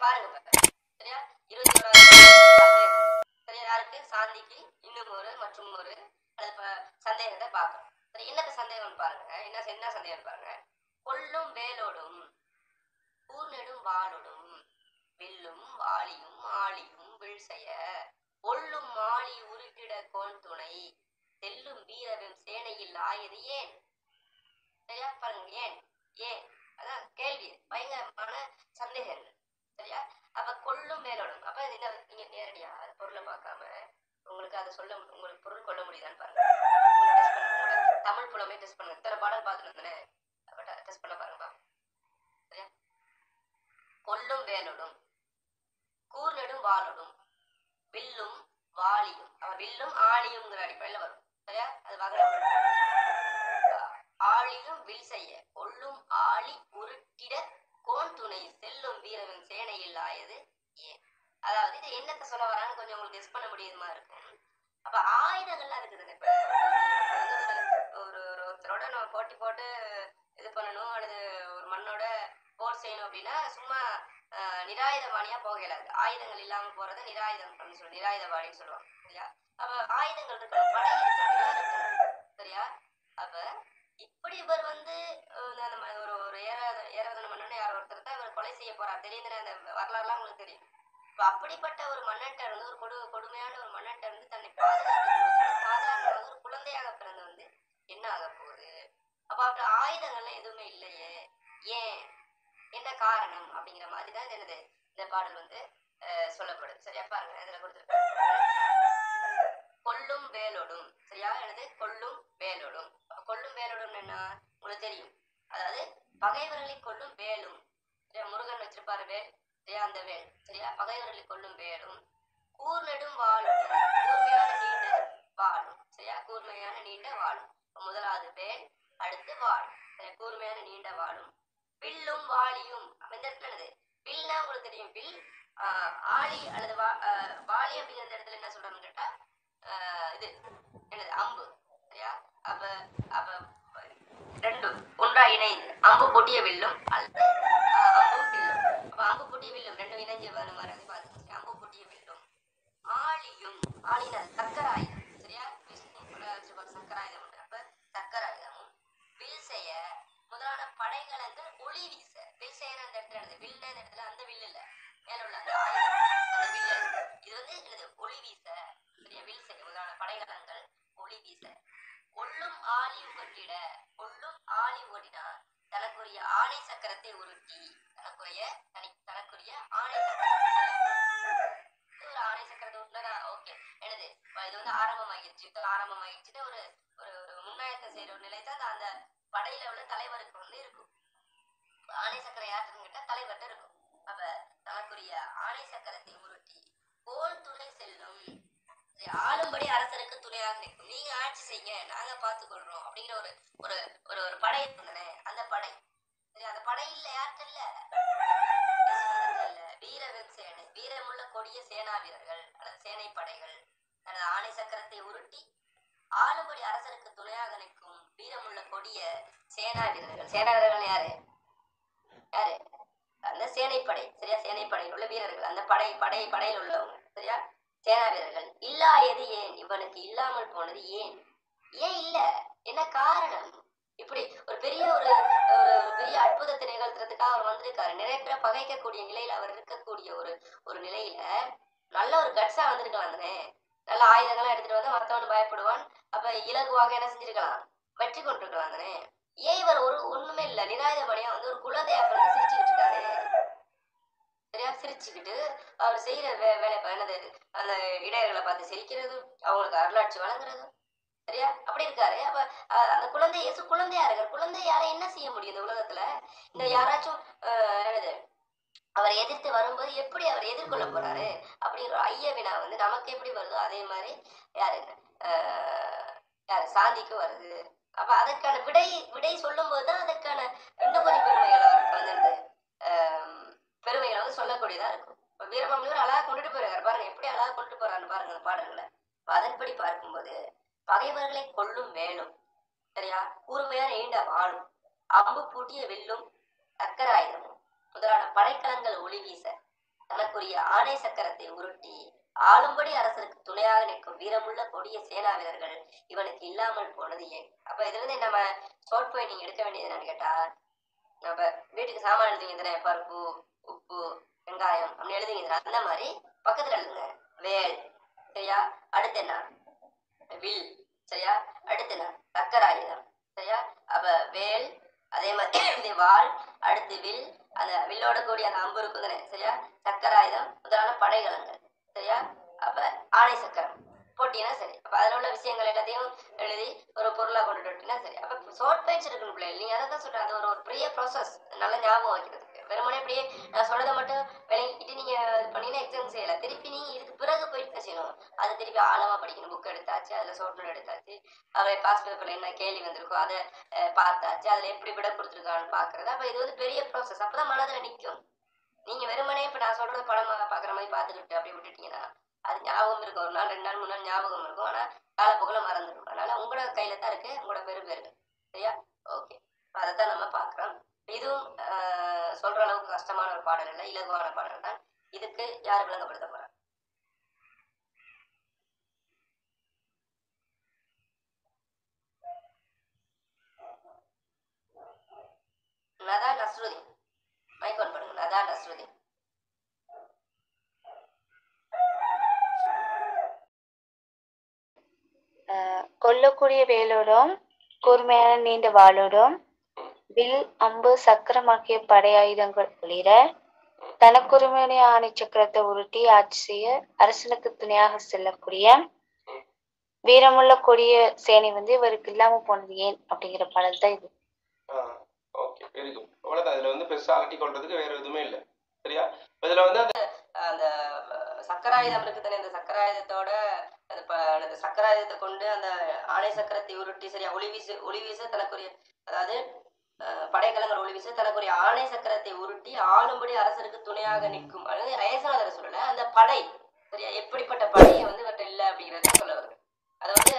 பாருங்க இப்ப. சரியா இருபத்தி ஓராவது சரியா யாருக்கு சாந்திக்கு இன்னும் ஒரு மற்றும் ஒரு அது ப- சந்தேகத்தை பார்க்கணும் சரி என்னத்த சந்தேகம் பாருங்க என்ன என்ன சந்தேகம் பாருங்க கொல்லும் வேலோடும் கூர்நெடும் வாளோடும் வில்லும் வாளியும் ஆளியும் வீழ்செய ஒல்லும் மாளி உருட்டிட கோன் துணை செல்லும் வீரரும் சேனையில் ஆயது ஏன் சரியா பாருங்க ஏன் ஏன் அதான் கேள்வி பயங்கரமான சந்தேகம் சரியா அப்ப கொல்லும் மேலோடும் அப்ப இது என்ன நீங்க நேரடியா அது பொருளை பார்க்காம உங்களுக்கு அதை சொல்ல மு- உங்களுக்கு பொருள் கொள்ள முடியுதான்னு பாருங்க உங்களை test பண்ணுங்க. உங்களோட தமிழ் புலமே டெஸ்ட் பண்ணுங்க இத்தனை பாடல் பார்த்துட்டு வந்தேனே அப்ப டெஸ்ட் பண்ண பாருங்க பாப்போம். சரியா கொல்லும் வேலோடும் கூர்நெடும் வாளோடும் வில்லும் வாளியும் அவன் வில்லும் ஆளியும்ங்கிற அடிப்படையில் வரும் சரியா அது வாங்க ஆளியும் வில் செய்ய கொல்லும் ஆளி உருட்டிட கோன் துணை செல்லும் வீரவின் சேனையில் ஆயது ஏன் அதாவது இது என்னத்த சொல்ல வரான்னு கொஞ்சம் உங்களுக்கு கெஸ் பண்ண முடியுமா இருக்கும் அப்ப ஆயுதங்கள்லாம் இருக்குதுங்க இப்ப ஒரு ஒரு ஒருத்தரோட நம்ம போட்டி போட்டு இது பண்ணணும் அல்லது ஒரு மண்ணோட போர் செய்யணும் அப்படின்னா சும்மா ஆஹ், நிராயுதபாணியா போக இயலாது ஆயுதங்கள் இல்லாம போறத நிராயுதம் அப்படின்னு சொல்லி நிராயுதபாணின்னு சொல்லுவாங்க சரியா அப்ப ஆயுதங்கள் இருக்கணும் படை இருக்கணும் எல்லாம் இருக்கணும் சரியா அப்ப இப்படி இவர் வந்து அஹ், அந்த ம- ஒரு ஒரு ஏற ஏறவதன மன்னன் யார் ஒருத்தர் தான் இவர் கொலை செய்ய போறார் தெரியும் தானே அந்த வரலாறுலாம் உங்களுக்கு தெரியும் இப்ப அப்படிப்பட்ட ஒரு மன்னன்ட்ட இருந்து ஒரு கொடு கொடுமையான ஒரு மன்னன்ட்ட இருந்து தன்னை பாதுகாத்து சாதாரண ஒரு குழந்தையாக பிறந்து வந்து என்ன ஆக போகுது அப்ப அப்படி ஆயுதங்கள்லாம் எதுவுமே இல்லையே ஏன் என்ன காரணம் அப்படிங்கிற மாதிரி தான் இது என்னது இந்த பாடல் வந்து அஹ், சொல்லப்படுது சரியா பாருங்க இதுல கொடுத்துருக்காங்க கொல்லும் வேலோடும் சரியா எனது கொல்லும் வேலோடும் அப்ப கொல்லும் வேலோடும் என்ன உங்களுக்கு தெரியும் அதாவது பகைவர்களை கொல்லும் வேலும் சரியா முருகன் வச்சிருப்பாரு வேல் சரியா அந்த வேல் சரியா பகைவர்களை கொல்லும் வேலும் கூர்நெடும் வாளும் கூர்மையான நீண்ட வாளும் சரியா கூர்மையான நீண்ட வாளும் இப்ப முதலாவது வேல் அடுத்து வாள் சரியா கூர்மையான நீண்ட வாளும் வில்லும் வாளியும் அப்ப இந்த இடத்துல என்னது வில்னா உங்களுக்கு தெரியும் வில் ஆஹ், ஆளி அல்லது வா ஆஹ், வாளி அப்படிங்கிற இந்த இடத்துல என்ன சொல்றாங்கன்னு கேட்டா ஆஹ், இது என்னது அம்பு சரியா அப்ப அப்ப ரெண்டு ஒன்றா இணைந்து அம்பு பொட்டிய வில்லும் அல்லது ஆஹ், அம்பும் வில்லும் அப்ப அம்பு பொட்டிய வில்லும் ரெண்டும் இணைஞ்சு வர மாதிரி பார்த்து அம்பு பொட்டிய வில்லும் ஆளியும் ஆளினால் சக்கராயுதம் சரியா விஷ்ணு கூட வச்சிருப்பாரு சக்கராயுதம் உண்டு. அப்ப சக்கராயுதமும் வில் செய்ய முதலான படைகளங்கள் ஒளி வீச வில் செய்யற அந்த இடத்துல என்னது வில்ல இந்த இடத்துல அந்த வில் இல்ல மேல உள்ள அந்த ஆயுதம் அந்த வில்லு இது வந்து என்னது ஒளி வீச சரியா வில் செய்ய முதலான படைகளங்கள் ஒளி வீச கொல்லும் ஆளி உகட்டிட கொல்லும் ஆளி ஓடினா தனக்குரிய ஆணை சக்கரத்தை உருட்டி தனக்குரிய தனி தனக்குரிய ஆணை சக்கரம் இது ஒரு ஆணை சக்கரத்தை உருட்டினா ஓகே என்னது இப்ப இது வந்து ஆரம்பமாகிருச்சு யுத்தம் ஆரம்பமாகிருச்சுன்னு ஒரு ஒரு ஒரு முன்னாயத்தை செய்யற ஒரு நிலை தான் அந்த- அந்த படையில உள்ள தலைவருக்கு வந்து இருக்கும் இப்ப ஆணை சக்கரம் யாருன்னு கேட்டா தலைவர்கிட்ட இருக்கும் அப்ப தனக்குரிய ஆணை சக்கரத்தை உருட்டி கோல் துணை செல்லும் சரி, ஆளும்படி அரசருக்கு துணையாக நிற்கும் நீங்க ஆட்சி செய்யுங்க நாங்க பார்த்துக்கொள்றோம் அப்படிங்கிற ஒரு ஒரு ஒரு ஒரு படை இருந்தனே அந்த படை சரி அந்த படை இல்ல யார்கிட்ட இல்ல இயேசுநாதர்கிட்ட இல்ல வீர வெண்சேனை வீரமுள்ள கொடிய சேனா வீரர்கள் அல்லது சேனை படைகள் தனது ஆணை சக்கரத்தை உருட்டி ஆளும்படி அரசருக்கு துணையாக நிற்கும் வீரமுள்ள கொடிய சேனா வீரர்கள் சேனா வீரர்கள் யாரு யாரு அந்த சேனைப்படை சரியா சேனைப்படையில் உள்ள வீரர்கள் அந்த படை படை படையில் உள்ளவங்க சரியா சேனா வீரர்கள் இல்லாயது ஏன் இவனுக்கு இல்லாமல் போனது ஏன் ஏன் இல்ல என்ன காரணம் இப்படி ஒரு பெரிய ஒரு ஒரு ஒரு பெரிய அற்புதத்தை நிகழ்த்துறதுக்காக அவர் வந்திருக்காரு நிறைய பேரை பகைக்கக்கூடிய நிலையில அவர் இருக்கக்கூடிய ஒரு ஒரு நிலையில நல்ல ஒரு கட்ஸா வந்திருக்கலாம் தானே நல்ல ஆயுதங்கள்லாம் எடுத்துட்டு வந்து மத்தவன் பயப்படுவான் அப்ப இலகுவாக என்ன செஞ்சிருக்கலாம் வெற்றி கொண்டிருக்கலாம் தானே ஏன் இவர் ஒரு ஒண்ணுமே இல்ல நிராயுதபடியா வந்து ஒரு குழந்தையா பிறந்து சிரிச்சுக்கிட்டு இருக்காரு சரியா சிரிச்சுக்கிட்டு அவர் செய்யற வே வேலை இப்ப என்னது அந்த இடையர்களை பார்த்து சிரிக்கிறதும் அவங்களுக்கு அருளாட்சி வழங்குறதும் சரியா அப்படி இருக்காரு அப்ப அஹ், அந்த குழந்தை இயேசு குழந்தையா இருக்கார் குழந்தையால என்ன செய்ய முடியும் இந்த உலகத்துல இந்த யாராச்சும் அஹ், என்னது அவரை எதிர்த்து வரும்போது எப்படி அவர் எதிர்கொள்ள போறாரு அப்படிங்கிற ஒரு ஐய வினா வந்து நமக்கு எப்படி வருதோ அதே மாதிரி யாரு அஹ், யாரு சாந்திக்கு வருது அப்ப அதற்கான விடை விடை சொல்லும்போது தான் அதற்கான இன்னும் கொஞ்சம் பெருமைகளை அவருக்கு வந்து என்னது, ஆம், பெருமைகளை வந்து சொல்லக்கூடியதா இருக்கும் இப்ப வீரமாமுனிவர் அழகா கொண்டுட்டு போயிருக்காரு பாருங்க எப்படி அழகா கொண்டுட்டு போறான்னு பாருங்க அந்த பாடல்களை அப்ப அதன்படி பார்க்கும்போது பகைவர்களை கொல்லும் வேலும் சரியா கூர்மையான நீண்ட வாளும் அம்பு பூட்டிய வில்லும் சக்கராயுதமும் முதலான படைக்கலங்கள் ஒளி வீச தனக்குரிய ஆணை சக்கரத்தை உருட்டி ஆளும்படி அரசருக்கு துணையாக நிற்கும் வீரமுள்ள கொடிய சேனா வீரர்கள் இவனுக்கு இல்லாமல் போனது ஏன் அப்ப இதுல இருந்து நம்ம ஷார்ட் பாயிண்ட் நீங்க எடுக்க வேண்டியது என்னன்னு கேட்டா நம்ம வீட்டுக்கு சாமான் எழுதுங்க தானே பருப்பு உப்பு வெங்காயம் அப்படி எழுதுங்க தானே? அந்த மாதிரி பக்கத்துல எழுதுங்க வேல் சரியா அடுத்து என்ன வில் சரியா அடுத்து என்ன சக்கராயுதம் சரியா அப்ப வேல் அதே மாதிரி இந்த வாள் அடுத்து வில் அந்த வில்லோட கூடிய அந்த அம்பு இருக்கும் தானே சரியா சக்கராயுதம் முதலான படைகலங்கள் சரியா அப்ப ஆணை சக்கரம் போட்டீங்கன்னா சரி அப்ப அதுல உள்ள விஷயங்கள் எல்லாத்தையும் எழுதி ஒரு பொருளா கொண்டுட்டு விட்டீங்கன்னா சரி அப்ப ஷார்ட் பேஜ் இருக்கணும் பிள்ளை நீங்க அதை தான் சொல்றேன் அது ஒரு ஒரு பெரிய ப்ராசஸ் நல்ல ஞாபகம் வைக்கிறதுக்கு வெறுமனே அப்படியே நான் சொல்றதை மட்டும் விளங்கிட்டு நீங்க இது பண்ணீங்கன்னா எக்ஸாம் செய்யல திருப்பி நீங்க இதுக்கு பிறகு போயிட்டு தான் செய்யணும் அது திருப்பி ஆழமா படிக்கணும் புக் எடுத்தாச்சு அதுல ஷார்ட் நோட் எடுத்தாச்சு அவரை பாஸ் பேப்பர்ல என்ன கேள்வி வந்திருக்கோ அதை அஹ், பார்த்தாச்சு அதுல எப்படி விட கொடுத்துருக்கான்னு பாக்குறது அப்ப இது வந்து பெரிய ப்ராசஸ் அப்பதான் மனதுல நிக்கும் நீங்க வெறுமனே இப்ப நான் சொல்றது படமாக பாக்குற மாதிரி பாத்துக்கிட்டு அப்படியே விட்டுட்டீங்கன்னா அது ஞாபகம் இருக்கும் ஒரு நாள் ரெண்டு நாள் மூணு நாள் ஞாபகம் இருக்கும் ஆனா காலப்போக்கில் மறந்துடும் அதனால உங்களோட கையில தான் இருக்கு உங்களோட பெரு பேரு சரியா ஓகே அதைத்தான் நம்ம பார்க்குறோம் இதுவும் ஆஹ், சொல்ற அளவுக்கு கஷ்டமான ஒரு பாடல் இல்லை இலகுவான பாடல் தான் இதுக்கு யார் விளங்கப்படுத்த போறா நதா நஸ்ருதீன் மைக் ஆன் பண்ணுங்க நதா நஸ்ருதீன் ஆஹ் கொல்லக்கூடிய வேலோடும் கூர்மையான நீண்ட வாளோடும் வில் அம்பு சக்கரம் ஆகிய படை ஆயுதங்கள் ஒளிர தனக்குரிமையான ஆணை சக்கரத்தை உருட்டி ஆட்சி செய்ய அரசனுக்கு துணையாக செல்லக்கூடிய வீரமுள்ள கொடிய சேனை வந்து இவருக்கு இல்லாம போனது ஏன் அப்படிங்கிற பாடல் தான் இது ஓகே வெரி குட் அவ்வளோதான் இதில் வந்து பெருசாக அலட்டி கொள்றதுக்கு வேற எதுவுமே இல்லை சரியா இதில் வந்து அந்த அந்த அஹ், சக்கராயுதம் இருக்கு தானே அந்த சக்கராயுதத்தோட அந்த ப- அந்த சக்கராயுதத்தை கொண்டு அந்த ஆணை சக்கரத்தை உருட்டி சரியா ஒளி வீசு ஒளி வீச தனக்குரிய அதாவது அஹ், படைக்கலங்கள் ஒளி வீச தனக்குரிய ஆணை சக்கரத்தை உருட்டி ஆளும்படி அரசருக்கு துணையாக நிற்கும் அதாவது ரயசநாதர் சொல்லல அந்த படை சரியா எப்படிப்பட்ட படையை வந்து இவர்கிட்ட இல்லை அப்படிங்கிறத சொல்ல வருது அது வந்து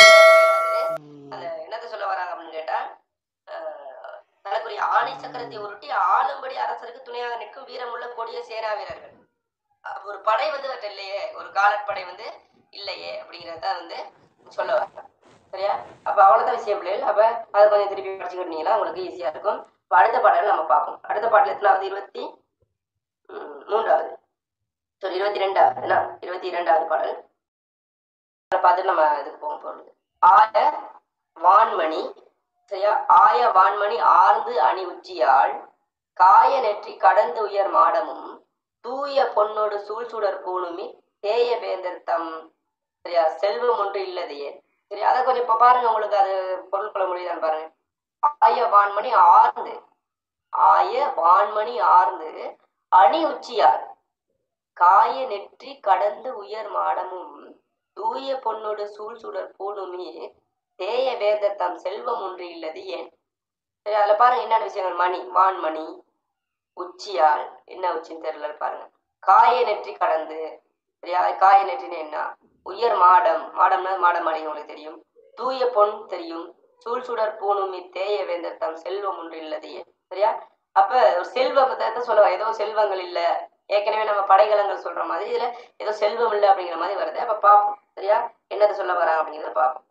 அந்த என்னத்த சொல்ல வராங்க அப்படின்னு கேட்டா அஹ், தனக்குரிய ஆணை சக்கரத்தை உருட்டி ஆளும்படி அரசருக்கு துணையாக நிற்கும் வீரமுள்ள கொடிய சேனா வீரர்கள் அப்ப ஒரு படை வந்து அவர்கிட்ட இல்லையே ஒரு காலப்படை வந்து இல்லையே அப்படிங்கறத வந்து சொல்ல வரேன் சரியா அப்ப அவ்வளவுதான் விஷயம் பிள்ளைகள் அப்ப அதை கொஞ்சம் திருப்பி படிச்சுக்கிட்டீங்களா உங்களுக்கு ஈஸியா இருக்கும் இப்ப அடுத்த பாடல் நம்ம பார்ப்போம் அடுத்த பாடல் எத்தனாவது இருபத்தி ம், மூன்றாவது சரி இருபத்தி ரெண்டாவது என்ன இருபத்தி இரண்டாவது பாடல் அதை பார்த்துட்டு நம்ம இதுக்கு போக போறது ஆய வான்மணி சரியா ஆய வான்மணி ஆர்ந்து அணி உச்சியாள் காய நெற்றி கடந்து உயர் மாடமும் தூய பொன்னோடு சூழ்சுடர் பூணுமி தேய வேந்தர் தம் சரியா செல்வம் ஒன்று இல்லதையே சரி அதை கொஞ்சம் இப்ப பாருங்க உங்களுக்கு அது பொருள் கொள்ள முடியுதான்னு பாருங்க ஆய வான்மணி ஆர்ந்து ஆய வான்மணி ஆர்ந்து அணி உச்சியார் காய நெற்றி கடந்து உயர் மாடமும் தூய பொன்னோடு சூழ்சுடர் பூணுமி தேய வேந்தர் தம் செல்வம் ஒன்று இல்லது ஏன் சரி அதுல பாருங்க என்னென்ன விஷயங்கள் மணி வான்மணி உச்சியால் என்ன உச்சின்னு தெரியல பாருங்க காய நெற்றி கடந்து சரியா காய நெற்றின்னு என்ன உயர் மாடம் மாடம்னா மாடமணி உங்களுக்கு தெரியும் தூய பொன் தெரியும் சூழ் சுடர் பூணுமி தேய வேந்தர் தம் செல்வம் ஒன்று இல்லதையே சரியா அப்ப ஒரு செல்வத்தை சொல்லுவாங்க ஏதோ செல்வங்கள் இல்ல ஏற்கனவே நம்ம படைகலங்கள் சொல்ற மாதிரி இதுல ஏதோ செல்வம் இல்லை அப்படிங்கிற மாதிரி வருது அப்ப பார்ப்போம் சரியா என்னத்தை சொல்ல வராங்க அப்படிங்கிறத பார்ப்போம்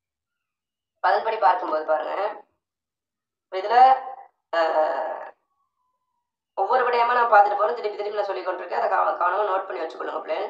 அதன்படி பார்க்கும்போது பாருங்க இப்ப இதுல ஆஹ், ஒவ்வொரு விடயமா நான் பார்த்துட்டு போறேன் திருப்பி திருப்பி நான் சொல்லி கொண்டிருக்கேன் அதை கவ- கவனமா நோட் பண்ணி வச்சுக்கொள்ளுங்க பிள்ளை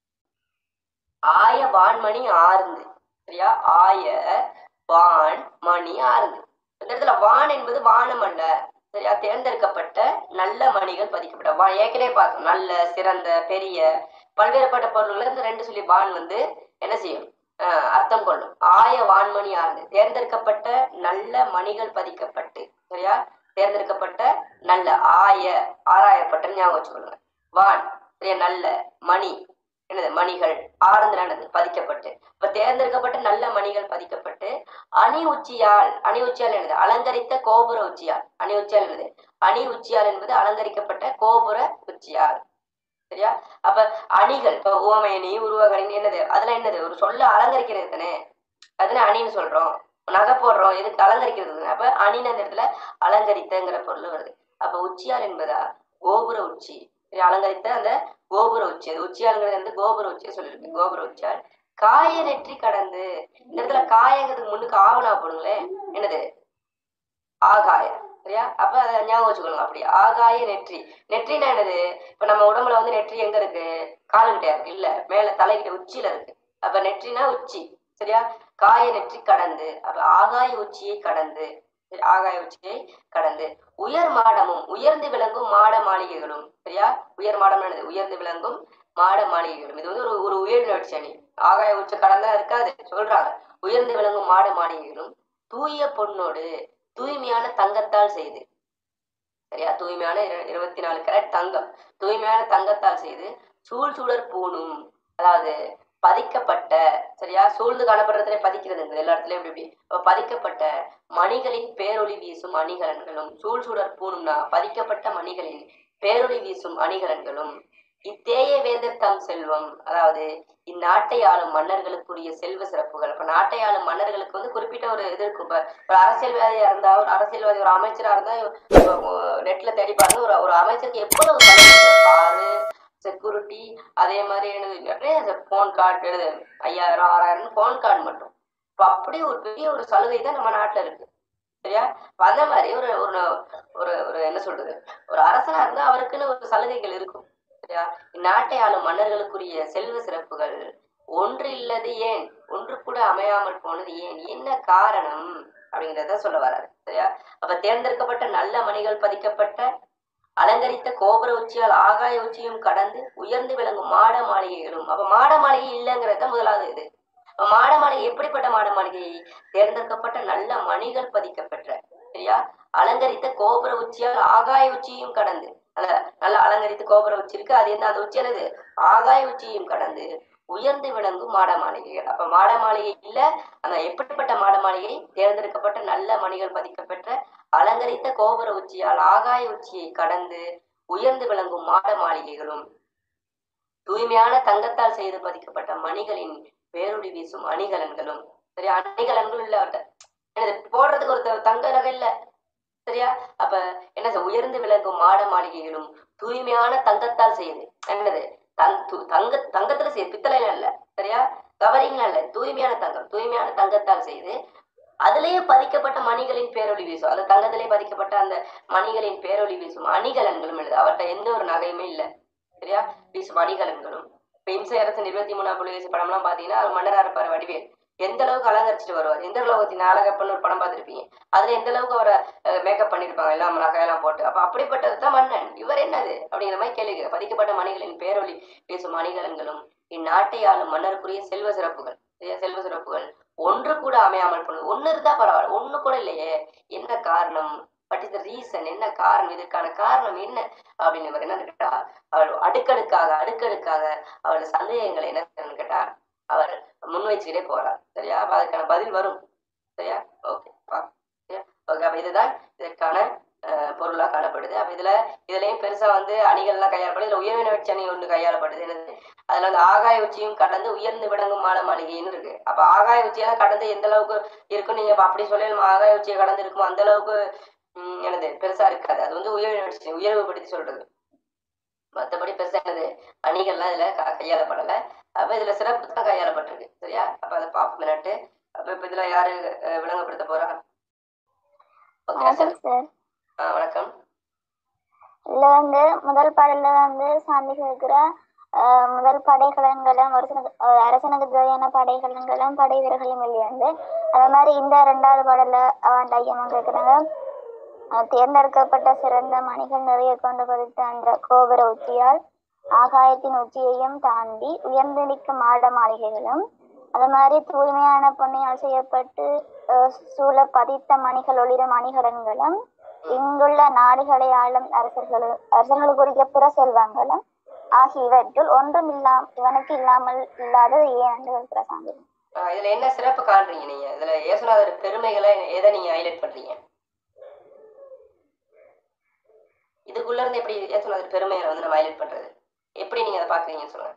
ஆய வான்மணி ஆர்ந்து சரியா ஆய வான் மணி ஆர்ந்து இந்த இடத்துல வான் என்பது வானம் அல்ல சரியா தேர்ந்தெடுக்கப்பட்ட நல்ல மணிகள் பதிக்கப்பட்ட வான் ஏற்கனவே பார்த்தோம் நல்ல சிறந்த பெரிய பல்வேறுபட்ட பொருள்கள் இந்த ரெண்டு சொல்லி வான் வந்து என்ன செய்யும் ஆஹ் அர்த்தம் கொள்ளும் ஆய வான்மணி ஆர்ந்து தேர்ந்தெடுக்கப்பட்ட நல்ல மணிகள் பதிக்கப்பட்டு சரியா தேர்ந்தெடுக்கப்பட்ட நல்ல ஆய ஆராயப்பட்ட ஞாபகம் வச்சுக்கொள்ளுங்க வான் சரியா நல்ல மணி என்னது மணிகள் ஆர்ந்து நடந்து பதிக்கப்பட்டு இப்ப தேர்ந்தெடுக்கப்பட்ட நல்ல மணிகள் பதிக்கப்பட்டு அணி உச்சியால் அணி உச்சியால் என்னது அலங்கரித்த கோபுர உச்சியால் அணி உச்சியால் என்னது அணி உச்சியால் என்பது அலங்கரிக்கப்பட்ட கோபுர உச்சியால் சரியா அப்ப அணிகள் இப்ப ஓமயணி உருவகணி என்னது அதெல்லாம் என்னது ஒரு சொல்ல அலங்கரிக்கிறது தானே அதுல அணின்னு சொல்றோம் நகை போடுறோம் எதுக்கு அலங்கரிக்கிறது தானே அப்ப அணின்னு அந்த இடத்துல அலங்கரித்தங்கிற பொருள் வருது அப்ப உச்சியால் என்பதா கோபுர உச்சி சரி, அலங்கரித்த அந்த கோபுர உச்சி அது உச்சியாளுங்கிறது வந்து கோபுர உச்சியை சொல்லியிருக்கு கோபுர உச்சியால் காய நெற்றி கடந்து இந்த இடத்துல காயங்கிறதுக்கு முன்னுக்கு ஆவணா போடுங்களேன் என்னது ஆகாய சரியா அப்ப அதை ஞாபகம் வச்சுக்கணும் அப்படி ஆகாய நெற்றி நெற்றினா என்னது இப்ப நம்ம உடம்புல வந்து நெற்றி எங்க இருக்கு காலுக்கிட்ட இருக்கு இல்ல மேல தலைகிட்ட உச்சியில இருக்கு அப்ப நெற்றினா உச்சி சரியா காய நெற்றி கடந்து அப்ப ஆகாய உச்சியை கடந்து சரி, ஆகாய உச்சியை கடந்து உயர் மாடமும் உயர்ந்து விளங்கும் மாட மாளிகைகளும் சரியா உயர் மாடம் என்னது உயர்ந்து விளங்கும் மாட மாளிகைகளும் இது வந்து ஒரு ஒரு உயர் அணி ஆகாய உச்ச கடந்தா இருக்காது சொல்றாங்க உயர்ந்து விளங்கும் மாட மாளிகைகளும் தூய பொன்னோடு தூய்மையான தங்கத்தால் செய்து சரியா தூய்மையான இரு- இருபத்தி நாலு கேரட் தங்கம் தூய்மையான தங்கத்தால் செய்து சூழ் சுடர் பூணும் அதாவது பதிக்கப்பட்ட சரியா சூழ்ந்து காணப்படுறதுலே பதிக்கிறது எல்லா இடத்துலயும் இப்படி இப்படி அப்ப பதிக்கப்பட்ட மணிகளின் பேரொளி வீசும் அணிகலன்களும் சூழ் சுடர் பூணும்னா பதிக்கப்பட்ட மணிகளின் பேரொளி வீசும் அணிகலன்களும் இத்தேய வேந்தர் தம் செல்வம் அதாவது இந்நாட்டை ஆளும் மன்னர்களுக்குரிய செல்வ சிறப்புகள் இப்ப நாட்டை ஆளும் மன்னர்களுக்கு வந்து குறிப்பிட்ட ஒரு இது இருக்கும் இப்ப ஒரு அரசியல்வாதியா இருந்தா ஒரு அரசியல்வாதி ஒரு அமைச்சரா இருந்தா நெட்ல தேடி பாருங்க ஒரு ஒரு அமைச்சருக்கு எவ்வளவு சலுகை இருக்கு. காரு செக்யூரிட்டி அதே மாதிரி என்னது நிறைய போன் கார்டு என்னது ஐயாயிரம் ஆறாயிரம் போன் கார்டு மட்டும் இப்ப அப்படியே ஒரு பெரிய ஒரு சலுகை தான் நம்ம நாட்டுல இருக்கு சரியா இப்ப அந்த மாதிரி ஒரு ஒரு ஒரு ஒரு என்ன சொல்றது ஒரு அரசனா இருந்தா அவருக்குன்னு ஒரு சலுகைகள் இருக்கும் சரியா இந்நாட்டை ஆளும் மன்னர்களுக்குரிய செல்வ சிறப்புகள் ஒன்று இல்லது ஏன் ஒன்று கூட அமையாமல் போனது ஏன் என்ன காரணம் அப்படிங்கிறத சொல்ல வராரு சரியா அப்ப தேர்ந்தெடுக்கப்பட்ட நல்ல மணிகள் பதிக்கப்பட்ட அலங்கரித்த கோபுர உச்சியால் ஆகாய உச்சியும் கடந்து உயர்ந்து விளங்கும் மாட மாளிகைகளும் அப்ப மாட மாளிகை இல்லைங்கிறது தான் முதலாவது இது அப்ப மாட மாளிகை எப்படிப்பட்ட மாட மாளிகை தேர்ந்தெடுக்கப்பட்ட நல்ல மணிகள் பதிக்கப்பெற்ற சரியா அலங்கரித்த கோபுர உச்சியால் ஆகாய உச்சியும் கடந்து நல்ல நல்ல அலங்கரித்து கோபுர உச்சி இருக்கு அது என்ன அந்த உச்சி என்னது ஆகாய உச்சியும் கடந்து உயர்ந்து விளங்கும் மாட மாளிகைகள் அப்ப மாட மாளிகை இல்ல அந்த எப்படிப்பட்ட மாட மாளிகை தேர்ந்தெடுக்கப்பட்ட நல்ல மணிகள் பதிக்கப்பெற்ற அலங்கரித்த கோபுர உச்சியால் ஆகாய உச்சியை கடந்து உயர்ந்து விளங்கும் மாட மாளிகைகளும் தூய்மையான தங்கத்தால் செய்து பதிக்கப்பட்ட மணிகளின் பேரொளி வீசும் அணிகலன்களும் சரியா அணிகலன்கள் இல்ல அவர்கிட்ட என்னது போடுறதுக்கு ஒரு த- தங்க நகை இல்ல சரியா அப்ப என்ன சொல், உயர்ந்து விளங்கும் மாட மாளிகைகளும் தூய்மையான தங்கத்தால் செய்து என்னது தங் து- தங்க தங்கத்துல செய்து பித்தளைல இல்ல சரியா கவரிங்ல இல்ல தூய்மையான தங்கம் தூய்மையான தங்கத்தால் செய்து அதிலேயே பதிக்கப்பட்ட மணிகளின் பேரொளி வீசும் அந்த தங்கத்திலே பதிக்கப்பட்ட அந்த மணிகளின் பேரொளி வீசும் அணிகலன்களும் எழுது அவர்கிட்ட எந்த ஒரு நகையுமே இல்ல சரியா வீசும் அணிகலன்களும் இப்ப இம்சை அரசன் இருபத்தி மூணாம் புலிகேசி படம்லாம் பாத்தீங்கன்னா அவர் மன்னரா இருப்பார் வடிவேல் எந்த அளவுக்கு அலங்கரிச்சுட்டு வருவார் இந்த லோகத்தின் அழகப்பன்னு ஒரு படம் பார்த்திருப்பீங்க அதுல எந்த அளவுக்கு அவரை மேக்கப் பண்ணிருப்பாங்க எல்லாம் நகையெல்லாம் போட்டு அப்ப அப்படிப்பட்டது தான் மன்னன் இவர் என்னது அப்படிங்கிற மாதிரி கேள்வி கேட்க. பதிக்கப்பட்ட மணிகளின் பேரொளி பேசும் அணிகலன்களும் இந்நாட்டை ஆளும் மன்னருக்குரிய செல்வ சிறப்புகள் சரியா? செல்வ சிறப்புகள் ஒன்று கூட அமையாமல் போனது ஒண்ணு இருந்தா பரவாயில்ல ஒண்ணு கூட இல்லையே என்ன காரணம் பட் இது ரீசன் என்ன காரணம் இதற்கான காரணம் என்ன அப்படின்னு இவர் என்ன கேட்டா அவள் அடுக்கடுக்காக அடுக்கடுக்காக அவள் சந்தேகங்களை என்ன செய்யணும்னு கேட்டா அவர் முன் வச்சுக்கிட்டே போறார் சரியா அப்ப அதுக்கான பதில் வரும் சரியா ஓகே சரியா ஓகே அப்ப இதுதான் இதற்கான அஹ், பொருளா காணப்படுது அப்ப இதுல இதுலயும் பெருசா வந்து அணிகள்லாம் கையாளப்படுது இதுல உயர்வின வச்சு அணி ஒண்ணு கையாளப்படுது என்னது அதுல வந்து ஆகாய உச்சியும் கடந்து உயர்ந்து விளங்கும் மாட மாளிகைன்னு இருக்கு அப்ப ஆகாய உச்சியெல்லாம் கடந்து எந்த அளவுக்கு இருக்கும் நீங்க இப்ப அப்படி சொல்லி ஆகாய உச்சியை கடந்து இருக்குமோ அந்த அளவுக்கு உம், என்னது பெருசா இருக்காது அது வந்து உயர்வு உயர்வுபடுத்தி சொல்றது மத்தபடி பெருசா என்னது அணிகள்லாம் இதுல க- கையாளப்படல அப்ப இதுல சிறப்பு தான் கையாளப்பட்டிருக்கு சரியா அப்ப அதை பார்ப்போம் நட்டு அப்ப இப்ப இதுல யாரு அஹ், விளங்கப்படுத்த போறா ஓகே வணக்கம் சார் ஆ வணக்கம் இதுல வந்து முதல் பாடல்ல வந்து சாந்திக்கு இருக்கிற ஆஹ், முதல் படைக்கலன்களும் ஒரு சில ஆஹ், அரசனுக்கு தேவையான படைக்கலன்களும் படை வீரர்களும் வெளியாந்து அதே மாதிரி இந்த ரெண்டாவது பாடல்ல அவன் ஐயமா கேட்கிறாங்க ஆஹ், தேர்ந்தெடுக்கப்பட்ட சிறந்த மணிகள் நிறைய கொண்டு பதித்த அந்த கோபுர உச்சியால் ஆகாயத்தின் உச்சியையும் தாண்டி உயர்ந்து நிற்கும் மாட மாளிகைகளும் அது மாதிரி தூய்மையான பொன்னியால் செய்யப்பட்டு ஆஹ், சூழ பதித்த மணிகள் ஒளிரும் மணிகடன்களும் இங்குள்ள நாடுகளை ஆளும் அரசர்களு அரசர்களுக்கு குறிக்க பிற செல்வங்களும் ஆகியவற்றுள் ஒன்றும் இல்லாம் இவனுக்கு இல்லாமல் இல்லாதது ஏன் என்று இருக்கிற சாமி ஆ, இதுல என்ன சிறப்பு காண்றீங்க நீங்க இதுல இயேசுநாதர் பெருமைகளை எதை நீங்க ஹைலைட் பண்றீங்க இதுக்குள்ள இருந்து எப்படி இயேசுநாதர் பெருமைகளை வந்து நம்ம ஹைலைட் பண்றது எப்படி நீங்க அதை பாக்குறீங்கன்னு சொல்லுங்க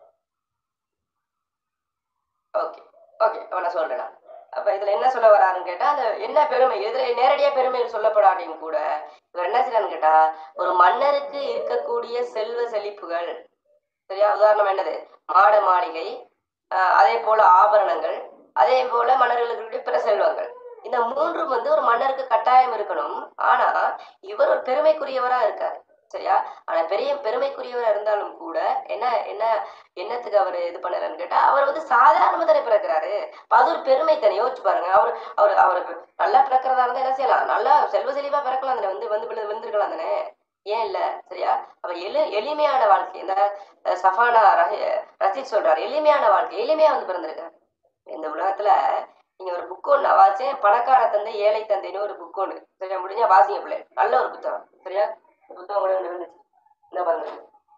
ஓகே ஓகே அப்ப நான் சொல்றேன் அப்ப இதுல என்ன சொல்ல வராருன்னு கேட்டா அந்த என்ன பெருமை எதிர நேரடியா பெருமை சொல்லப்படாட்டியும் கூட இவர் என்ன செய்யறான்னு கேட்டா ஒரு மன்னருக்கு இருக்கக்கூடிய செல்வ செழிப்புகள் சரியா உதாரணம் என்னது மாட மாளிகை ஆஹ் அதே போல ஆபரணங்கள் அதே போல மன்னர்களுக்கு இருக்கக்கூடிய பிற செல்வங்கள் இந்த மூன்றும் வந்து ஒரு மன்னருக்கு கட்டாயம் இருக்கணும் ஆனா இவர் ஒரு பெருமைக்குரியவரா இருக்காரு சரியா ஆனா பெரிய பெருமைக்குரியவரா இருந்தாலும் கூட என்ன என்ன என்னத்துக்கு அவர் இது பண்ணலன்னு கேட்டா அவர் வந்து சாதாரண தானே பிறக்கிறாரு அப்ப அது ஒரு பெருமை தானே யோசிச்சு பாருங்க அவர் அவர் அவருக்கு நல்லா பிறக்கிறதா இருந்தா என்ன செய்யலாம் நல்லா செல்வ செழிப்பா பிறக்கலாம் தானே வந்து வந்து விழு- விழுந்திருக்கலாம் தானே ஏன் இல்ல சரியா அப்ப எளி எளிமையான வாழ்க்கை இந்த அஹ், சஃபானா ரஹி- ரஷீத் சொல்றாரு எளிமையான வாழ்க்கை எளிமையா வந்து பிறந்திருக்காரு இந்த உலகத்துல நீங்க ஒரு புக் ஒன்று நான் வாசிச்சேன் பணக்கார தந்தை ஏழை தந்தைன்னு ஒரு புக் ஒன்று சரியா முடிஞ்சா வாசிங்க பிள்ளை நல்ல ஒரு புத்தகம் சரியா இந்த புத்தகம் கூட ஒண்ணு இருந்துச்சு என்ன பண்ணுறது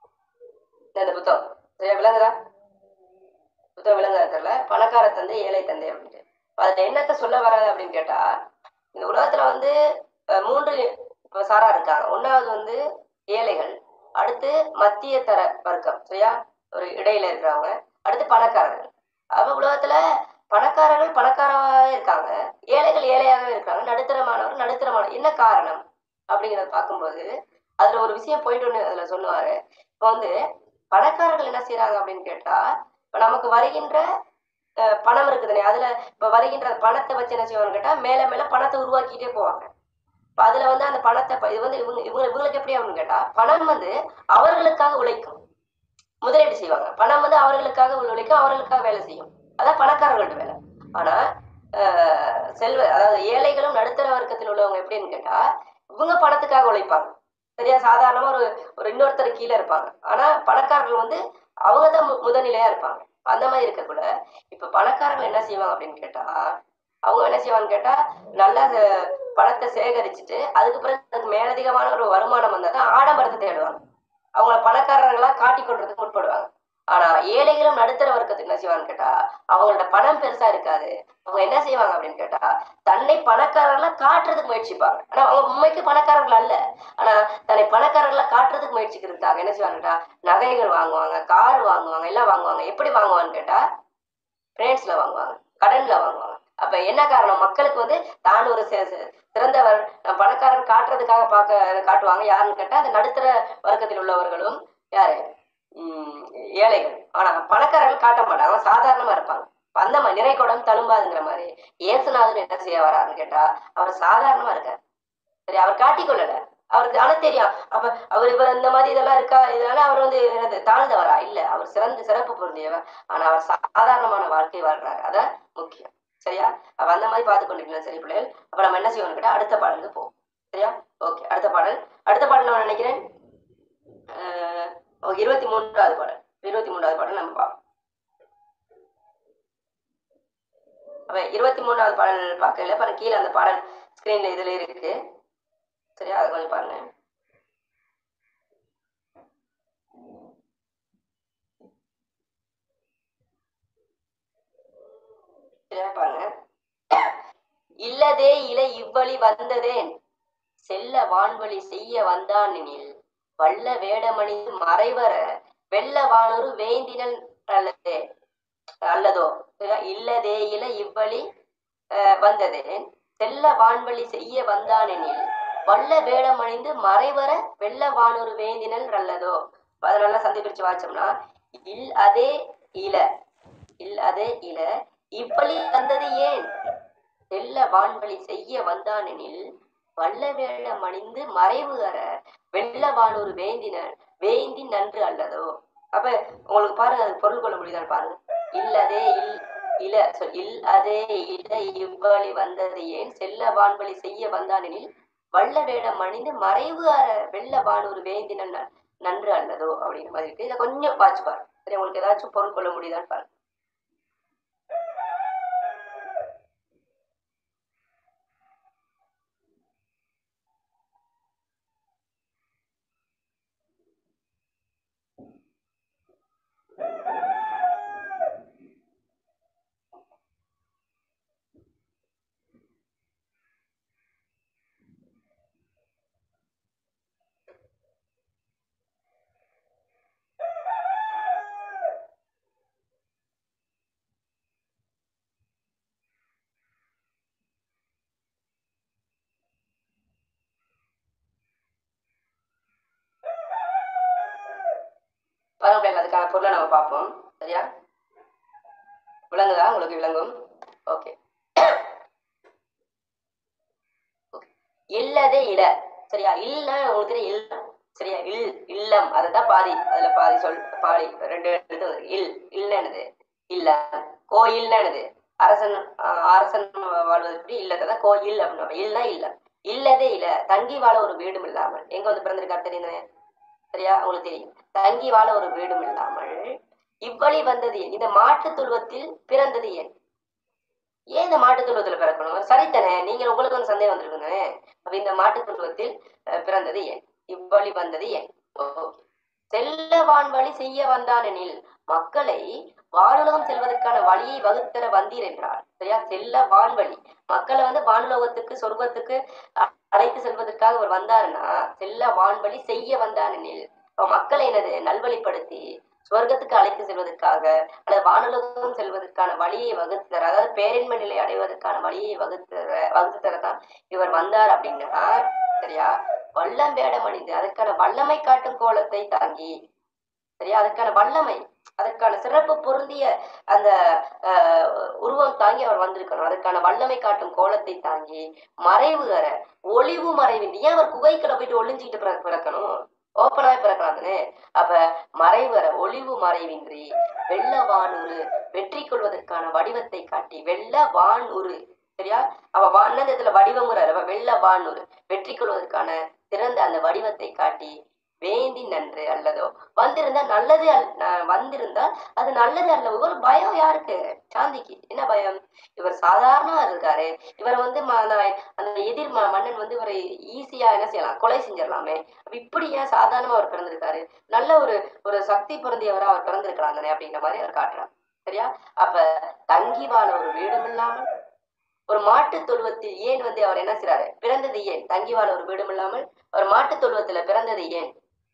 இந்த புத்தகம் சரியா விளங்குதா புத்தகம் விளங்குதா தெரியல பணக்கார தந்தை ஏழை தந்தை அப்படின்ட்டு அப்ப அதுல என்னத்த சொல்ல வராது அப்படின்னு கேட்டா இந்த உலகத்துல வந்து அஹ், மூன்று இப்ப சாரா இருக்காங்க ஒன்னாவது வந்து ஏழைகள் அடுத்து மத்திய தர வர்க்கம் சரியா ஒரு இடையில இருக்கிறவங்க அடுத்து பணக்காரர்கள் அப்ப உலகத்துல பணக்காரர்கள் பணக்காரராகவே இருக்காங்க ஏழைகள் ஏழையாகவே இருக்காங்க நடுத்தரமானவர் நடுத்தரமான என்ன காரணம் அப்படிங்கிறத பார்க்கும்போது அதுல ஒரு விஷயம் போயிட்டு ஒன்று அதுல சொல்லுவாரு இப்போ வந்து பணக்காரர்கள் என்ன செய்யறாங்க அப்படின்னு கேட்டா இப்ப நமக்கு வருகின்ற அஹ், பணம் இருக்குதுனே அதுல இப்ப வருகின்ற பணத்தை வச்சு என்ன செய்வாங்கன்னு கேட்டா மேல மேல பணத்தை உருவாக்கிட்டே போவாங்க இப்ப அதுல வந்து அந்த பணத்தை ப- இது வந்து இவங்க இவங்க இவங்களுக்கு எப்படி ஆகும்னு கேட்டா பணம் வந்து அவர்களுக்காக உழைக்கும் முதலீடு செய்வாங்க பணம் வந்து அவர்களுக்காக உழைக்கும் அவர்களுக்காக வேலை செய்யும் அதான் பணக்காரர்கள்ட்ட வேலை ஆனா ஆஹ், செல்வ அதாவது ஏழைகளும் நடுத்தர வர்க்கத்தில் உள்ளவங்க எப்படின்னு கேட்டா இவங்க பணத்துக்காக உழைப்பாங்க சரியா சாதாரணமா ஒரு ஒரு இன்னொருத்தர் கீழே இருப்பாங்க ஆனா பணக்காரர்கள் வந்து அவங்க தான் மு- முதல்நிலையா இருப்பாங்க அந்த மாதிரி இருக்கக்கூட இப்ப பணக்காரர்கள் என்ன செய்வாங்க அப்படின்னு கேட்டா அவங்க என்ன செய்வாங்கன்னு கேட்டா நல்லா அந்த பணத்தை சேகரிச்சுட்டு அதுக்கு பிறகு அதுக்கு மேலதிகமான ஒரு வருமானம் வந்தா தான் ஆடம்பரத்தை தேடுவாங்க அவங்கள பணக்காரர்களா காட்டி கொள்றதுக்கு முற்படுவாங்க ஆனா ஏழைகளும் நடுத்தர வர்க்கத்துக்கு என்ன செய்வாங்கன்னு கேட்டா அவங்களோட பணம் பெருசா இருக்காது அவங்க என்ன செய்வாங்க அப்படின்னு கேட்டா தன்னை பணக்காரர்களா காட்டுறதுக்கு முயற்சிப்பாங்க ஆனா அவங்க உண்மைக்கு பணக்காரர்கள் அல்ல ஆனா தன்னை பணக்காரர்களா காட்டுறதுக்கு முயற்சிக்கிறதுக்காக என்ன செய்வாங்கன்னு கேட்டா நகைகள் வாங்குவாங்க கார் வாங்குவாங்க எல்லாம் வாங்குவாங்க எப்படி வாங்குவாங்கன்னு கேட்டா பிரான்ஸ்ல வாங்குவாங்க கடன்ல வாங்குவாங்க அப்ப என்ன காரணம் மக்களுக்கு வந்து தான் ஒரு சி- சி- சிறந்தவர் நான் பணக்காரன் காட்டுறதுக்காக பார்க்க காட்டுவாங்க யாருன்னு கேட்டா அந்த நடுத்தர வர்க்கத்தில் உள்ளவர்களும் யாரு உம் ஏழைகள் ஆனா பணக்காரர்கள் காட்ட மாட்டாங்க சாதாரணமா இருப்பாங்க அந்த மாதிரி நிறைகுடம் தழும்பாதுங்கிற மாதிரி இயேசுநாதன் என்ன செய்ய வராருன்னு கேட்டா அவர் சாதாரணமா இருக்கார் சரி அவர் காட்டிக்கொள்ளல அவருக்கு ஆனா தெரியும் அப்ப அவர் இவர் இந்த மாதிரி இதெல்லாம் இருக்கா இதனால அவர் வந்து என்னது தாழ்ந்தவரா இல்ல அவர் சிறந்த சிறப்பு பொருந்தியவர் ஆனா அவர் சாதாரணமான வாழ்க்கை வாழ்றாரு அதான் முக்கியம் சரியா அப்ப அந்த மாதிரி பார்த்து கொண்டிருக்கலாம் சரி பிள்ளைகள் அப்ப நம்ம என்ன செய்யணும் கேட்டா அடுத்த பாடலுக்கு போவோம் சரியா ஓகே அடுத்த பாடல் அடுத்த பாடல் நான் நினைக்கிறேன் அஹ், ஓ, இருபத்தி மூன்றாவது பாடல் இருபத்தி மூன்றாவது பாடல் நம்ம பார்ப்போம் அப்ப இருபத்தி மூணாவது பாடல் பார்க்கல பாருங்க கீழே அந்த பாடல் ஸ்கிரீன்ல இதுல இருக்கு சரியா அது கொஞ்சம் பாருங்க சரியா பாருங்க இல்லதே இலை இவ்வழி வந்ததேன் செல்ல வான்வழி செய்ய வந்தானெனில் வல்ல வேடமணி மறைவர வெள்ள வானொரு வேந்தினல் அல்லதே அல்லதோ சரியா? இல்லதே இல இவ்வழி அஹ், வந்ததேன் செல்ல வான்வழி செய்ய வந்தானெனில் வல்ல வேடமணிந்து மறைவர வெள்ள வானொரு வேந்தினல் அல்லதோ அப்ப அதை நல்லா சந்தி பிரிச்சு வாச்சோம்னா இல் அதே இல இல் அதே இல இவ்வழி வந்தது ஏன் செல்ல வான்வழி செய்ய வந்தானெனில் வல்ல வேடம் அணிந்து மறைவு அற வெள்ள வானொரு வேந்தினர் வேந்தி நன்று அல்லதோ அப்ப உங்களுக்கு பாருங்க அது பொருள் கொள்ள முடியுதான்னு பாருங்க இல்லதே இல் இல சொல் இல் அதே இல இவ்வழி வந்தது ஏன் செல்ல வான்வழி செய்ய வந்தானெனில் வல்ல வேடம் அணிந்து மறைவு அற வெள்ள வானொரு வேந்தினன் ந- நன்று அல்லதோ அப்படிங்கிற மாதிரி இருக்கு இதை கொஞ்சம் வாட்சி பாருங்க சரி உங்களுக்கு ஏதாச்சும் பொருள் கொள்ள முடியுதான்னு பாருங்க பொருளை நம்ம பார்ப்போம் சரியா விளங்குதா உங்களுக்கு விளங்கும் ஓகே இல்லதே இல சரியா இல்ல உங்களுக்கு தெரியும் இல்லம் சரியா இல் இல்லம் அதுதான் பாதி அதுல பாதி சொல் பாதி ரெண்டு எழுத்து வருது. இல் இல்லனது இல்ல கோயில்னது அரசன் ஆஹ் அரசன் வாழ்வதற்கு இல்லத்தை தான் கோயில் அப்படின்னு இல்ல இல்ல இல்லதே இல்ல தங்கி வாழ ஒரு வீடும் இல்லாமல் எங்க வந்து பிறந்திருக்காரு தெரியுது சரியா உங்களுக்கு தெரியும் தங்கி வாழ ஒரு வீடும் இல்லாமல் இவ்வழி வந்தது ஏன் இந்த மாட்டுத் தொழுவத்தில் பிறந்தது ஏன் ஏன் இந்த மாட்டுத் தொழுவத்தில் பிறக்கணும் சரித்தானே நீங்கள் உங்களுக்கு வந்து சந்தேகம் வந்திருக்குங்க அப்ப இந்த மாட்டுத் தொழுவத்தில் அஹ், பிறந்தது ஏன் இவ்வழி வந்தது ஏன் ஓ. செல்ல வான்வழி செய்ய வந்தான் எனில் மக்களை வானுலகம் செல்வதற்கான வழியை வகுத்தர வந்தீர் என்றார் சரியா செல்ல வான்வழி மக்களை வந்து வானுலகத்துக்கு சொர்க்கத்துக்கு அ- அழைத்து செல்வதற்காக அவர் வந்தாருன்னா செல்ல வான்வழி செய்ய வந்தான் எனில் அப்ப மக்களை என்னது நல்வழிப்படுத்தி சொர்க்கத்துக்கு அழைத்து செல்வதற்காக அல்லது வானுலகம் செல்வதற்கான வழியை வகுத்து தர அதாவது பேரின்மை நிலை அடைவதற்கான வழியை வகுத்து தர வகுத்து தரதான் இவர் வந்தார் அப்படின்னா சரியா வல்லம் வேடம் அணிந்து அதற்கான வல்லமை காட்டும் கோலத்தை தாங்கி சரியா அதற்கான வல்லமை அதற்கான சிறப்பு பொருந்திய அந்த ஆஹ், உருவம் தாங்கி அவர் வந்திருக்கணும் அதற்கான வல்லமை காட்டும் கோலத்தை தாங்கி மறைவு அற ஒளிவு மறைவின்றி ஏன் அவர் குகைக்குள்ள போயிட்டு ஒளிஞ்சிக்கிட்டு பிற- பிறக்கணும் ஓப்பனாக பிறக்கலாம் தானே அப்ப மறைவர ஒளிவு மறைவின்றி வெள்ள வானுரு வெற்றி கொள்வதற்கான வடிவத்தை காட்டி வெள்ள வானுரு சரியா அவ வான்னது இதுல வடிவமுறாரு அவ வெள்ள வானுரு வெற்றி கொள்வதற்கான சிறந்த அந்த வடிவத்தை காட்டி வேந்தி நன்று அல்லதோ வந்திருந்தா நல்லது அல் ந- வந்திருந்தா அது நல்லது அல்ல ஒரு பயம் யாருக்கு சாந்திக்கு என்ன பயம் இவர் சாதாரணமா இருக்காரு இவர் வந்து ம- அந்த- அந்த எதிர் ம- மன்னன் வந்து இவரை ஈஸியா என்ன செய்யலாம் கொலை செஞ்சிடலாமே அப்ப இப்படி ஏன் சாதாரணமா அவர் பிறந்திருக்காரு நல்ல ஒரு ஒரு சக்தி பொருந்தியவரா அவர் பிறந்திருக்கலாம் தானே அப்படிங்கிற மாதிரி அவர் காட்டுறார் சரியா அப்ப தங்கி வாழ ஒரு வீடும் இல்லாமல் ஒரு மாட்டு தொழுவத்தில் ஏன் வந்து அவர் என்ன செய்றாரு பிறந்தது ஏன் தங்கி வாழ ஒரு வீடும் இல்லாமல் அவர் மாட்டு தொழுவத்துல பிறந்தது ஏன்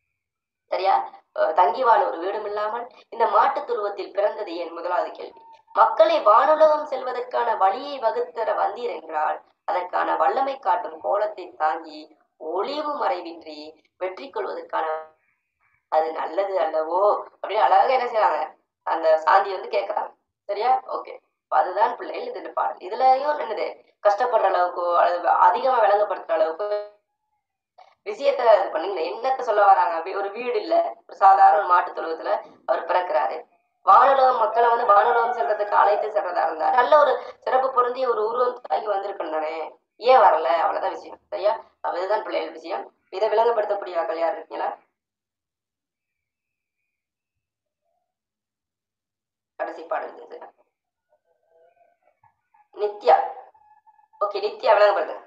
சரியா அஹ் தங்கி வாழ ஒரு வீடும் இல்லாமல் இந்த மாட்டு துருவத்தில் பிறந்தது ஏன் முதலாவது கேள்வி மக்களை வானுலகம் செல்வதற்கான வழியை வகுத்தர வந்தீர் என்றால் அதற்கான வல்லமை காட்டும் கோலத்தை தாங்கி ஒளிவு மறைவின்றி வெற்றி கொள்வதற்கான அது நல்லது அல்லவோ அப்படின்னு அழகா என்ன செய்றாங்க அந்த சாந்தி வந்து கேட்கறாங்க சரியா ஓகே அதுதான் பிள்ளைகள் இது இந்த பாடல் இதுலயும் என்னது கஷ்டப்படுற அளவுக்கோ அல்லது அதிகமா விளங்கப்படுத்துற அளவுக்கு விஷயத்த இது பண்ணுங்க என்னத்த சொல்ல வராங்க அப்படி ஒரு வீடு இல்ல ஒரு சாதாரண மாட்டு தொழுவத்துல அவர் பிறக்கிறாரு வானுலகம் மக்களை வந்து வானுலகம் செல்றதுக்கு அழைத்து செல்றதா இருந்தா நல்ல ஒரு சிறப்பு பொருந்திய ஒரு உருவம் தாங்கி வந்திருக்கணும் தானே ஏன் வரல அவ்வளவுதான் விஷயம் சரியா அப்ப இதுதான் பிள்ளைகள் விஷயம் இதை விளங்கப்படுத்தக்கூடிய ஆட்கள் யார் இருக்கீங்களா கடைசி பாடல் இது. நித்யா ஓகே நித்யா விளங்கப்படுத்துங்க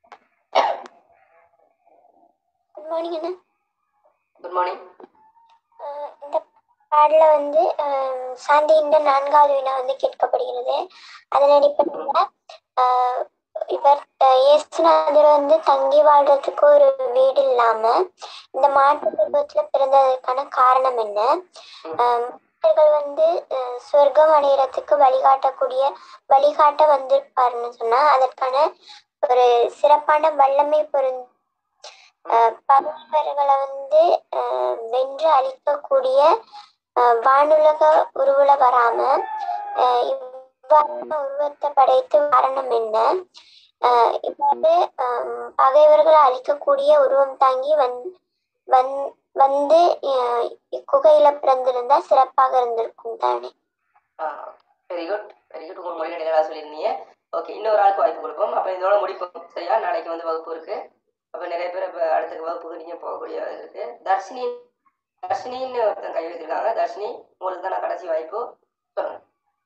குட் மார்னிங் அண்ணா குட் மார்னிங் அஹ் இந்த பாடல வந்து அஹ், சாந்தியின் நான்காவது வினா வந்து கேட்கப்படுகிறது அதன் அடிப்படையில் அஹ், இவர் அஹ், இயேசுநாதர் வந்து தங்கி வாழ்றதுக்கு ஒரு வீடு இல்லாம இந்த மாட்டு குடும்பத்துல பிறந்ததற்கான காரணம் என்ன அஹ், மனிதர்கள் வந்து அஹ், சொர்க்கம் அடையறதுக்கு வழிகாட்டக்கூடிய வழிகாட்ட வந்திருப்பாருன்னு சொன்னா அதற்கான ஒரு சிறப்பான வல்லமை பொருந் அஹ் பகைவர்களை வந்து அஹ், வென்று அழிக்கக்கூடிய அஹ், வானுலக உருவுல வராம அஹ், இவ்வாறான உருவத்தை படைத்து காரணம் என்ன அஹ், இவ்வாறு அஹ், பகைவர்களை அழிக்கக்கூடிய உருவம் தாங்கி வந் வந் வந்து அஹ், குகையில பிறந்திருந்தா சிறப்பாக இருந்திருக்கும் தானே வெரி குட் வெரி குட் உங்க மொழி நல்லா சொல்லியிருந்தீங்க ஓகே இன்னொரு ஆளுக்கு வாய்ப்பு கொடுப்போம் அப்போ இதோட முடிப்போம் சரியா நாளைக்கு வந்து வகுப்பு இருக்கு அப்போ நிறைய பேர் இப்போ அடுத்த வகுப்புக்கு நீங்கள் போகக்கூடிய இது இருக்கு தர்ஷினி தர்ஷினின்னு ஒருத்தன் கை வச்சிருக்காங்க தர்ஷினி உங்களுக்கு தான் நான் கடைசி வாய்ப்பு சொல்லுங்க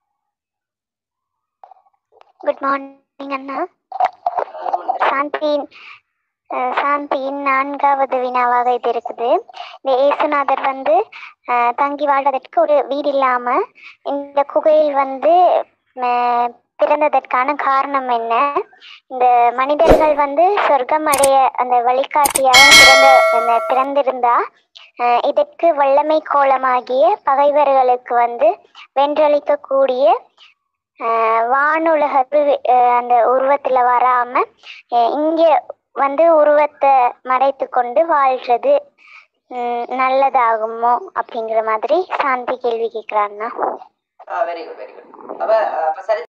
குட் மார்னிங் அண்ணா அஹ் முடிஞ்சிருச்சு. சாந்தியின் அஹ், சாந்தியின் நான்காவது வினாவாக இது இருக்குது இந்த இயேசுநாதர் வந்து அஹ், தங்கி வாழ்வதற்கு ஒரு வீடு இல்லாம இந்த குகையில் வந்து அஹ், பிறந்ததற்கான காரணம் என்ன இந்த மனிதர்கள் வந்து சொர்க்கம் அடைய அந்த வழிகாட்டியாக பிறந்த அந்த பிறந்திருந்தா அஹ், இதற்கு வல்லமை கோலமாகிய பகைவர்களுக்கு வந்து வென்றளிக்கக்கூடிய ஆஹ் வானுலக உருவி- ஆஹ் அந்த உருவத்துல வராம ஆஹ் இங்க வந்து உருவத்தை மறைத்து கொண்டு வாழ்றது ம், நல்லதாகுமோ அப்படிங்கிற மாதிரி சாந்தி கேள்வி கேட்குறாங்கண்ணா வெரி குட் வெரி குட் அப்ப அப்ப சரி